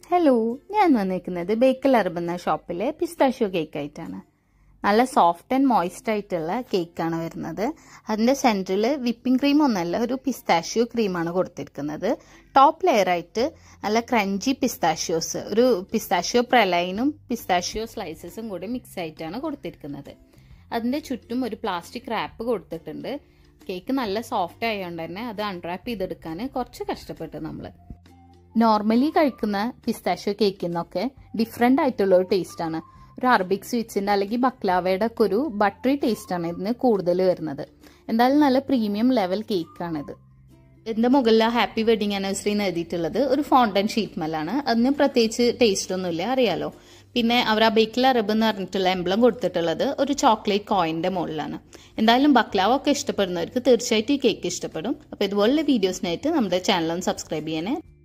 hello ഞാൻ വന്നിരിക്കുന്നത് Bekal Arab എന്ന ഷോപ്പിലെ പിസ്താഷ്യോ കേക്ക് ആയിട്ടാണ് നല്ല സോഫ്റ്റ് ആൻഡ് മോയിസ്റ്റ് ആയിട്ടുള്ള കേക്കാണ് വരുന്നത് അതിൻ്റെ സെൻറ്ററിൽ വിപ്പിംഗ് ക്രീം ഒന്നല്ല ഒരു പിസ്താഷ്യോ ക്രീമാണ് കൊടുത്തിരിക്കുന്നത് ടോപ്പ് ലെയർ ആയിട്ട് നല്ല ക്രഞ്ചി പിസ്താഷ്യോസ് ഒരു പിസ്താഷ്യോ പ്രലൈനും പിസ്താഷ്യോ സ്ലൈസസും കൂടി മിക്സ് ആയിട്ടാണ് കൊടുത്തിരിക്കുന്നത് അതിൻ്റെ ചുറ്റും ഒരു പ്ലാസ്റ്റിക് റാപ്പ് കൊടുത്തിട്ടുണ്ട് കേക്ക് നല്ല സോഫ്റ്റ് ആയതുകൊണ്ട് തന്നെ അത് അൺറാപ്പ് ചെയ്തെടുക്കാൻ കുറച്ച് കഷ്ടപ്പെട്ടു നമ്മൾ നോർമലി കഴിക്കുന്ന പിസ്താഷ്യോ കേക്കിൽ നിന്നൊക്കെ ഡിഫറെൻ്റ് ആയിട്ടുള്ള ഒരു ടേസ്റ്റാണ് ഒരു അറബിക് സ്വീറ്റ്സിൻ്റെ അല്ലെങ്കിൽ ബക്ലാവയുടെ ഒക്കെ ഒരു ബട്ടറി ടേസ്റ്റാണ് ഇതിന് കൂടുതൽ വരുന്നത് എന്തായാലും നല്ല പ്രീമിയം ലെവൽ കേക്കാണിത് ഇതിൻ്റെ മുകളിൽ ഹാപ്പി വെഡിങ് ആനിവേഴ്സറി എന്ന് എഴുതിയിട്ടുള്ളത് ഒരു ഫോണ്ടൻ ഷീറ്റ് മേലാണ് അതിന് പ്രത്യേകിച്ച് ടേസ്റ്റ് ഒന്നുമില്ല അറിയാലോ പിന്നെ അവർ ആ ബേക്കിൽ അറബ് എന്ന് പറഞ്ഞിട്ടുള്ള എംബ്ലം കൊടുത്തിട്ടുള്ളത് ഒരു ചോക്ലേറ്റ് കോയിൻ്റെ മുകളിലാണ് എന്തായാലും ബക്ലാവ ഒക്കെ ഇഷ്ടപ്പെടുന്നവർക്ക് തീർച്ചയായിട്ടും ഈ കേക്ക് ഇഷ്ടപ്പെടും അപ്പോൾ ഇതുപോലുള്ള വീഡിയോസിനായിട്ട് നമ്മുടെ ചാനൽ ഒന്ന് സബ്സ്ക്രൈബ് ചെയ്യണേ